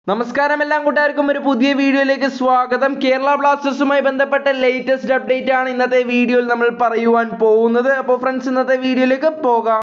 നമസ്കാരം എല്ലാ കൂട്ടുകാർക്കും ഒരു പുതിയ വീഡിയോയിലേക്ക് സ്വാഗതം കേരള ബ്ലാസ്റ്റേഴ്സുമായി ബന്ധപ്പെട്ട ലേറ്റസ്റ്റ് അപ്ഡേറ്റ് ആണ് ഇന്നത്തെ വീഡിയോയിൽ നമ്മൾ പറയുവാൻ പോകുന്നത് അപ്പോൾ ഫ്രണ്ട്സ് ഇന്നത്തെ വീഡിയോയിലേക്ക് പോകാം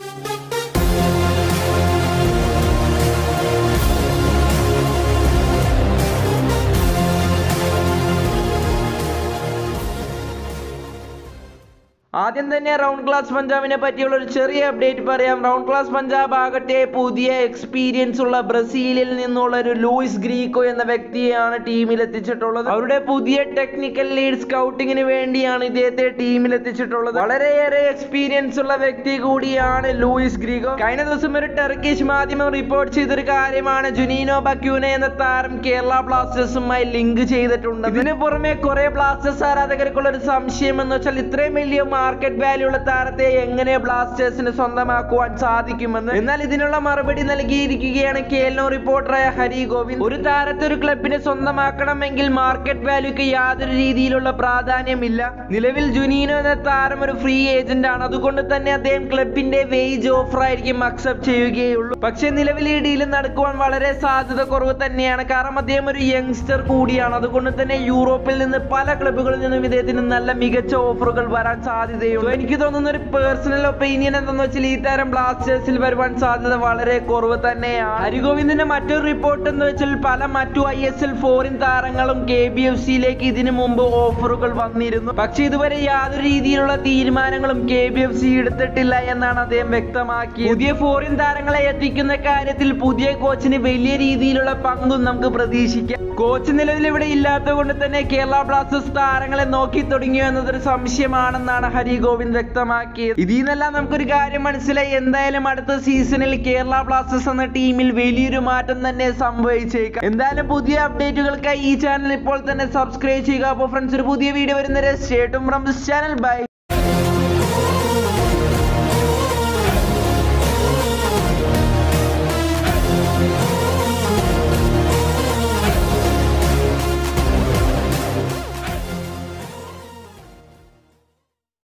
ആദ്യം തന്നെ റൗണ്ട് ക്ലാസ് പഞ്ചാബിനെ പറ്റിയുള്ള ഒരു ചെറിയ അപ്ഡേറ്റ് പറയാം റൗണ്ട് ക്ലാസ് പഞ്ചാബ് ആകട്ടെ പുതിയ എക്സ്പീരിയൻസ് ഉള്ള ബ്രസീലിൽ നിന്നുള്ള ഒരു ലൂയിസ് ഗ്രീക്കോ എന്ന വ്യക്തിയെയാണ് ടീമിൽ എത്തിച്ചിട്ടുള്ളത് അവരുടെ പുതിയ ടെക്നിക്കൽ ലീഡ് സ്കൗട്ടിങ്ങിന് വേണ്ടിയാണ് ഇദ്ദേഹത്തെ ടീമിൽ എത്തിച്ചിട്ടുള്ളത് വളരെയേറെ എക്സ്പീരിയൻസ് ഉള്ള വ്യക്തി കൂടിയാണ് ലൂയിസ് ഗ്രീഗോ കഴിഞ്ഞ ദിവസം ഒരു ടർക്കിഷ് മാധ്യമം റിപ്പോർട്ട് ചെയ്തൊരു കാര്യമാണ് ജുനീനോ ബക്യൂന എന്ന താരം കേരള ബ്ലാസ്റ്റേഴ്സുമായി ലിങ്ക് ചെയ്തിട്ടുണ്ട് ഇതിന് പുറമെ കുറെ ബ്ലാസ്റ്റേഴ്സ് ആരാധകർക്കുള്ള ഒരു സംശയം എന്ന് വെച്ചാൽ ഇത്രയും വലിയ മാർക്കറ്റ് വാല്യൂ ഉള്ള താരത്തെ എങ്ങനെ ബ്ലാസ്റ്റേഴ്സിന് സ്വന്തമാക്കുവാൻ സാധിക്കുമെന്ന് എന്നാൽ ഇതിനുള്ള മറുപടി നൽകിയിരിക്കുകയാണ് കേൽനോ റിപ്പോർട്ടറായ ഹരി ഗോവിന്ദ് ഒരു താരത്തെ ഒരു ക്ലബിനെ സ്വന്തമാക്കണമെങ്കിൽ മാർക്കറ്റ് വാല്യൂക്ക് യാതൊരു രീതിയിലുള്ള പ്രാധാന്യമില്ല നിലവിൽ ജുനീനോ എന്ന താരം ഒരു ഫ്രീ ഏജന്റ് ആണ് അതുകൊണ്ട് തന്നെ അദ്ദേഹം ക്ലബിന്റെ വേജ് ഓഫർ ആയിരിക്കും അക്സെപ്റ്റ് ചെയ്യുകയുള്ളൂ പക്ഷേ നിലവിൽ ഈ ഡീൽ നടക്കുവാൻ വളരെ സാധ്യത കുറവ് തന്നെയാണ് കാരണം അദ്ദേഹം ഒരു യങ്സ്റ്റർ കൂടിയാണ് അതുകൊണ്ട് തന്നെ യൂറോപ്പിൽ നിന്ന് പല ക്ലബുകളിൽ നിന്നും ഇദ്ദേഹത്തിന് നല്ല മികച്ച ഓഫറുകൾ വരാൻ സാധ്യതയുണ്ട് എനിക്ക് തോന്നുന്ന ഒരു പേഴ്സണൽ ഒപ്പീനിയൻ എന്തെന്ന് വെച്ചാൽ ഈ താരം ബ്ലാസ്റ്റേഴ്സിൽ വരുവാൻ സാധ്യത വളരെ കുറവ് തന്നെയാണ് ഹരിഗോവിന്ദിന്റെ മറ്റൊരു റിപ്പോർട്ട് എന്ന് വെച്ചാൽ പല മറ്റു ഐ എസ് എൽ ഫോറിൻ താരങ്ങളും കെ ബി എഫ് സിയിലേക്ക് ഇതിനു മുമ്പ് ഓഫറുകൾ വന്നിരുന്നു പക്ഷെ ഇതുവരെ യാതൊരു രീതിയിലുള്ള തീരുമാനങ്ങളും കെ ബി എഫ് സി എടുത്തിട്ടില്ല എന്നാണ് അദ്ദേഹം വ്യക്തമാക്കിയത് പുതിയ ഫോറിൻ താരങ്ങളെ എത്തിക്കുന്ന കാര്യത്തിൽ പുതിയ കോച്ചിന് വലിയ രീതിയിലുള്ള പങ്കും നമുക്ക് പ്രതീക്ഷിക്കാം കോച്ച് നിലവിൽ ഇവിടെ ഇല്ലാത്തത് കൊണ്ട് തന്നെ കേരള ബ്ലാസ്റ്റേഴ്സ് താരങ്ങളെ നോക്കി തുടങ്ങിയോ എന്നതൊരു സംശയമാണെന്നാണ് ഹരി ഗോവിന്ദ് വ്യക്തമാക്കിയത് ഇതിൽ നിന്നെല്ലാം നമുക്കൊരു കാര്യം മനസ്സിലായി എന്തായാലും അടുത്ത സീസണിൽ കേരള ബ്ലാസ്റ്റേഴ്സ് എന്ന ടീമിൽ വലിയൊരു മാറ്റം തന്നെ സംഭവിച്ചേക്കാം എന്തായാലും പുതിയ അപ്ഡേറ്റുകൾക്കായി ഈ ചാനൽ ഇപ്പോൾ തന്നെ സബ്സ്ക്രൈബ് ചെയ്യുക അപ്പോൾ ഫ്രണ്ട്സ് ഒരു പുതിയ വീഡിയോ വരുന്നവരെ stay tuned from this channel by